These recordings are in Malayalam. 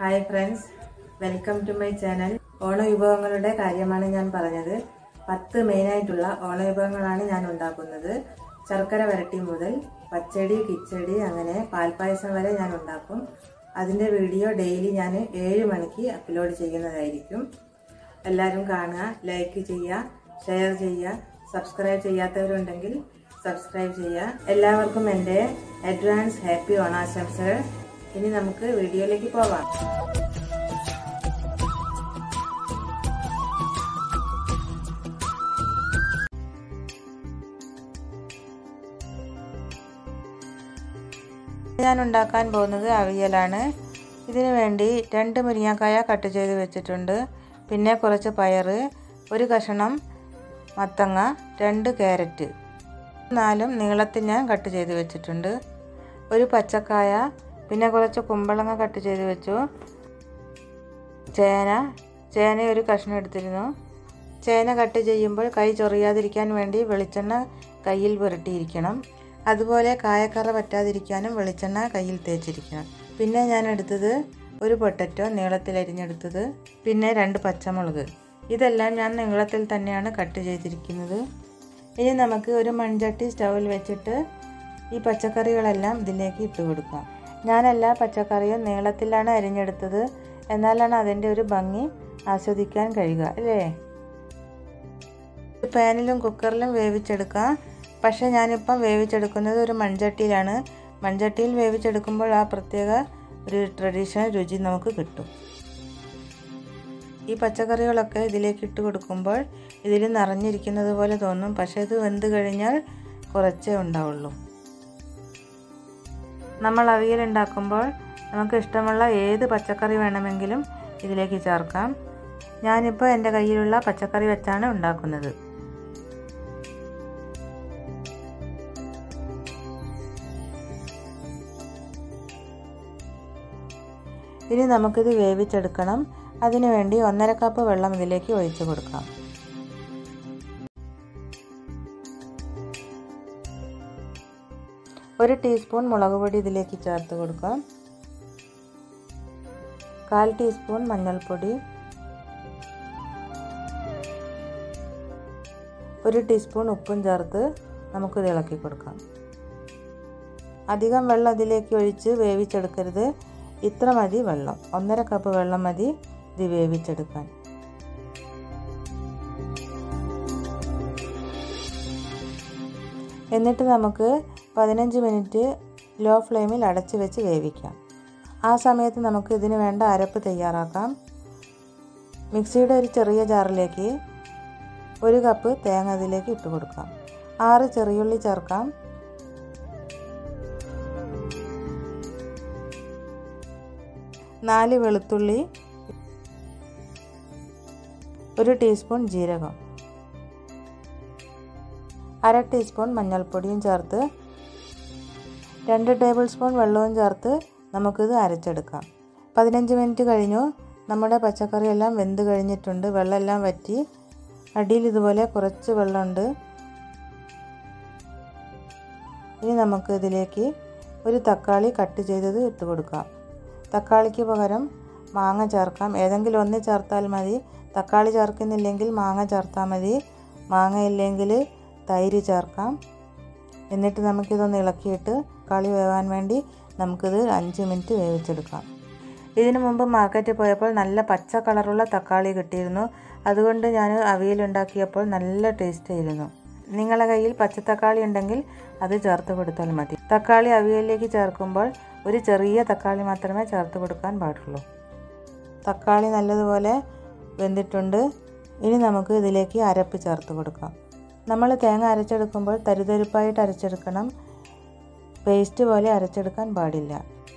hi friends welcome to my channel ഓണ വിഭവങ്ങളുടെ കാര്യമാണ് ഞാൻ പറഞ്ഞത് പത്ത് മെയിനായിട്ടുള്ള ഓണ വിഭവങ്ങളാണ് ഞാൻ ഉണ്ടാക്കുന്നത് ശർക്കര വരട്ടി മുതൽ പച്ചടി കിച്ചടി അങ്ങനെ പാൽപ്പായസം വരെ ഞാൻ ഉണ്ടാക്കും അതിൻ്റെ വീഡിയോ ഡെയിലി ഞാൻ ഏഴ് മണിക്ക് അപ്ലോഡ് ചെയ്യുന്നതായിരിക്കും എല്ലാവരും കാണുക ലൈക്ക് ചെയ്യുക ഷെയർ ചെയ്യുക സബ്സ്ക്രൈബ് ചെയ്യാത്തവരുണ്ടെങ്കിൽ സബ്സ്ക്രൈബ് ചെയ്യുക എല്ലാവർക്കും എൻ്റെ അഡ്വാൻസ് ഹാപ്പി ഓണാശംസകൾ ഇനി നമുക്ക് വീഡിയോയിലേക്ക് പോവാം ഞാൻ ഉണ്ടാക്കാൻ പോകുന്നത് അവിയലാണ് ഇതിനു വേണ്ടി രണ്ട് മുരിങ്ങക്കായ കട്ട് ചെയ്ത് വെച്ചിട്ടുണ്ട് പിന്നെ കുറച്ച് പയറ് ഒരു കഷണം മത്തങ്ങ രണ്ട് ക്യാരറ്റ് നാലും നീളത്തിൽ ഞാൻ കട്ട് ചെയ്ത് വെച്ചിട്ടുണ്ട് ഒരു പച്ചക്കായ പിന്നെ കുറച്ച് കുമ്പളങ്ങ കട്ട് ചെയ്ത് വെച്ചു ചേന ചേന ഒരു കഷ്ണം എടുത്തിരുന്നു ചേന കട്ട് ചെയ്യുമ്പോൾ കൈ ചൊറിയാതിരിക്കാൻ വേണ്ടി വെളിച്ചെണ്ണ കയ്യിൽ പുരട്ടിയിരിക്കണം അതുപോലെ കായക്കറ പറ്റാതിരിക്കാനും വെളിച്ചെണ്ണ കയ്യിൽ തേച്ചിരിക്കണം പിന്നെ ഞാൻ എടുത്തത് ഒരു പൊട്ടറ്റോ നീളത്തിൽ അരിഞ്ഞെടുത്തത് പിന്നെ രണ്ട് പച്ചമുളക് ഇതെല്ലാം ഞാൻ നീളത്തിൽ തന്നെയാണ് കട്ട് ചെയ്തിരിക്കുന്നത് ഇനി നമുക്ക് ഒരു മൺചട്ടി സ്റ്റൗവിൽ വെച്ചിട്ട് ഈ പച്ചക്കറികളെല്ലാം ഇതിലേക്ക് ഇട്ട് കൊടുക്കാം ഞാനെല്ലാ പച്ചക്കറിയും നീളത്തിലാണ് അരിഞ്ഞെടുത്തത് എന്നാലാണ് അതിൻ്റെ ഒരു ഭംഗി ആസ്വദിക്കാൻ കഴിയുക അല്ലേ പാനിലും കുക്കറിലും വേവിച്ചെടുക്കാം പക്ഷേ ഞാനിപ്പം വേവിച്ചെടുക്കുന്നത് ഒരു മൺചട്ടിയിലാണ് മൺചട്ടിയിൽ വേവിച്ചെടുക്കുമ്പോൾ ആ പ്രത്യേക ഒരു ട്രഡീഷണൽ രുചി നമുക്ക് കിട്ടും ഈ പച്ചക്കറികളൊക്കെ ഇതിലേക്ക് ഇട്ട് കൊടുക്കുമ്പോൾ ഇതിൽ നിറഞ്ഞിരിക്കുന്നത് പോലെ തോന്നും പക്ഷേ ഇത് വെന്ത് കഴിഞ്ഞാൽ കുറച്ചേ ഉണ്ടാവുള്ളൂ നമ്മൾ അവിയൽ ഉണ്ടാക്കുമ്പോൾ നമുക്ക് ഇഷ്ടമുള്ള ഏത് പച്ചക്കറി വേണമെങ്കിലും ഇതിലേക്ക് ചേർക്കാം ഞാനിപ്പോൾ എൻ്റെ കയ്യിലുള്ള പച്ചക്കറി വെച്ചാണ് ഉണ്ടാക്കുന്നത് ഇനി നമുക്കിത് വേവിച്ചെടുക്കണം അതിനുവേണ്ടി ഒന്നര കപ്പ് വെള്ളം ഇതിലേക്ക് ഒഴിച്ചു കൊടുക്കാം ഒരു ടീസ്പൂൺ മുളക് പൊടി ഇതിലേക്ക് ചേർത്ത് കൊടുക്കാം കാൽ ടീസ്പൂൺ മഞ്ഞൾപ്പൊടി ഒരു ടീസ്പൂൺ ഉപ്പും ചേർത്ത് നമുക്കിത് ഇളക്കി കൊടുക്കാം അധികം വെള്ളം ഇതിലേക്ക് ഒഴിച്ച് വേവിച്ചെടുക്കരുത് ഇത്ര മതി വെള്ളം ഒന്നര കപ്പ് വെള്ളം മതി ഇത് വേവിച്ചെടുക്കാൻ എന്നിട്ട് നമുക്ക് പതിനഞ്ച് മിനിറ്റ് ലോ ഫ്ലെയിമിൽ അടച്ച് വെച്ച് വേവിക്കാം ആ സമയത്ത് നമുക്ക് ഇതിന് വേണ്ട അരപ്പ് തയ്യാറാക്കാം മിക്സിയുടെ ഒരു ചെറിയ ജാറിലേക്ക് ഒരു കപ്പ് തേങ്ങ ഇതിലേക്ക് ഇട്ട് കൊടുക്കാം ആറ് ചെറിയുള്ളി ചേർക്കാം നാല് വെളുത്തുള്ളി ഒരു ടീസ്പൂൺ ജീരകം അര ടീസ്പൂൺ മഞ്ഞൾപ്പൊടിയും ചേർത്ത് രണ്ട് ടേബിൾ സ്പൂൺ വെള്ളവും ചേർത്ത് നമുക്കിത് അരച്ചെടുക്കാം പതിനഞ്ച് മിനിറ്റ് കഴിഞ്ഞു നമ്മുടെ പച്ചക്കറി എല്ലാം വെന്ത് കഴിഞ്ഞിട്ടുണ്ട് വെള്ളമെല്ലാം വറ്റി അടിയിൽ ഇതുപോലെ കുറച്ച് വെള്ളമുണ്ട് ഇനി നമുക്ക് ഇതിലേക്ക് ഒരു തക്കാളി കട്ട് ചെയ്തത് ഇട്ട് കൊടുക്കാം തക്കാളിക്ക് പകരം മാങ്ങ ചേർക്കാം ഏതെങ്കിലും ഒന്ന് ചേർത്താൽ മതി തക്കാളി ചേർക്കുന്നില്ലെങ്കിൽ മാങ്ങ ചേർത്താൽ മതി മാങ്ങ ഇല്ലെങ്കിൽ തൈര് ചേർക്കാം എന്നിട്ട് നമുക്കിതൊന്ന് ഇളക്കിയിട്ട് തക്കാളി വേവാൻ വേണ്ടി നമുക്കിത് അഞ്ച് മിനിറ്റ് വേവിച്ചെടുക്കാം ഇതിനു മുമ്പ് മാർക്കറ്റിൽ പോയപ്പോൾ നല്ല പച്ച കളറുള്ള തക്കാളി കിട്ടിയിരുന്നു അതുകൊണ്ട് ഞാൻ അവിയലുണ്ടാക്കിയപ്പോൾ നല്ല ടേസ്റ്റ് ആയിരുന്നു നിങ്ങളുടെ കയ്യിൽ പച്ചത്തക്കാളി ഉണ്ടെങ്കിൽ അത് ചേർത്ത് കൊടുത്താൽ മതി തക്കാളി അവിയലിലേക്ക് ചേർക്കുമ്പോൾ ഒരു ചെറിയ തക്കാളി മാത്രമേ ചേർത്ത് കൊടുക്കാൻ പാടുള്ളൂ തക്കാളി നല്ലതുപോലെ വെന്തിട്ടുണ്ട് ഇനി നമുക്ക് ഇതിലേക്ക് അരപ്പ് ചേർത്ത് കൊടുക്കാം നമ്മൾ തേങ്ങ അരച്ചെടുക്കുമ്പോൾ തരുതരുപ്പായിട്ട് അരച്ചെടുക്കണം പേസ്റ്റ് പോലെ അരച്ചെടുക്കാൻ പാടില്ല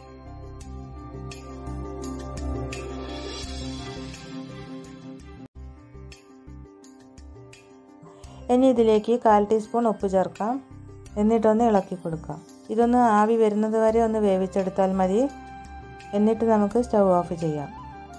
ഇനി ഇതിലേക്ക് കാൽ ടീസ്പൂൺ ഉപ്പ് ചേർക്കാം എന്നിട്ടൊന്ന് ഇളക്കി കൊടുക്കാം ഇതൊന്ന് ആവി വരുന്നത് വരെ ഒന്ന് വേവിച്ചെടുത്താൽ മതി എന്നിട്ട് നമുക്ക് സ്റ്റൗ ഓഫ് ചെയ്യാം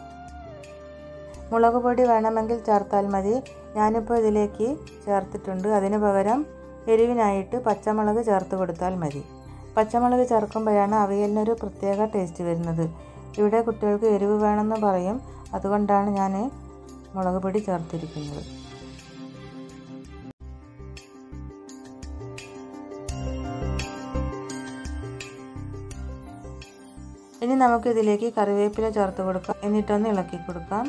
മുളക് പൊടി വേണമെങ്കിൽ ചേർത്താൽ മതി ഞാനിപ്പോൾ ഇതിലേക്ക് ചേർത്തിട്ടുണ്ട് അതിന് പകരം എരിവിനായിട്ട് പച്ചമുളക് ചേർത്ത് കൊടുത്താൽ മതി പച്ചമുളക് ചേർക്കുമ്പോഴാണ് അവിയലിനൊരു പ്രത്യേക ടേസ്റ്റ് വരുന്നത് ഇവിടെ കുട്ടികൾക്ക് എരിവ് വേണമെന്ന് പറയും അതുകൊണ്ടാണ് ഞാൻ മുളക് പൊടി ചേർത്തിരിക്കുന്നത് ഇനി നമുക്ക് ഇതിലേക്ക് കറിവേപ്പില ചേർത്ത് കൊടുക്കാം എന്നിട്ടൊന്ന് ഇളക്കി കൊടുക്കാം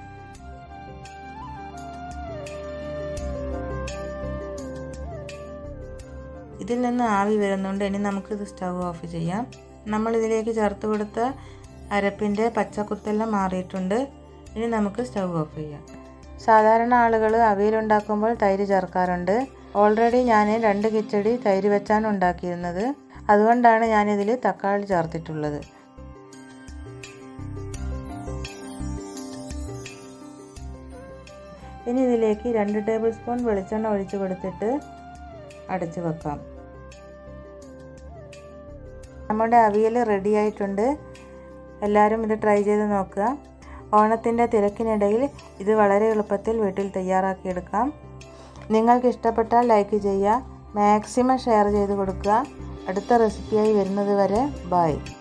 ഇതിൽ നിന്ന് ആവി വരുന്നുണ്ട് ഇനി നമുക്കിത് സ്റ്റൗ ഓഫ് ചെയ്യാം നമ്മൾ ഇതിലേക്ക് ചേർത്ത് കൊടുത്ത അരപ്പിൻ്റെ പച്ചക്കുത്തെല്ലാം മാറിയിട്ടുണ്ട് ഇനി നമുക്ക് സ്റ്റൗ ഓഫ് ചെയ്യാം സാധാരണ ആളുകൾ അവിയലുണ്ടാക്കുമ്പോൾ തൈര് ചേർക്കാറുണ്ട് ഓൾറെഡി ഞാൻ രണ്ട് കിച്ചടി തൈര് വെച്ചാണ് ഉണ്ടാക്കിയിരുന്നത് അതുകൊണ്ടാണ് ഞാനിതിൽ തക്കാളി ചേർത്തിട്ടുള്ളത് ഇനി ഇതിലേക്ക് രണ്ട് ടേബിൾ സ്പൂൺ വെളിച്ചെണ്ണ ഒഴിച്ച് കൊടുത്തിട്ട് അടച്ചു വെക്കാം നമ്മുടെ അവിയൽ റെഡി ആയിട്ടുണ്ട് എല്ലാവരും ഇത് ട്രൈ ചെയ്ത് നോക്കുക ഓണത്തിൻ്റെ തിരക്കിനിടയിൽ ഇത് വളരെ എളുപ്പത്തിൽ വീട്ടിൽ തയ്യാറാക്കിയെടുക്കാം നിങ്ങൾക്ക് ഇഷ്ടപ്പെട്ടാൽ ലൈക്ക് ചെയ്യുക മാക്സിമം ഷെയർ ചെയ്ത് കൊടുക്കുക അടുത്ത റെസിപ്പിയായി വരുന്നത് വരെ ബായ്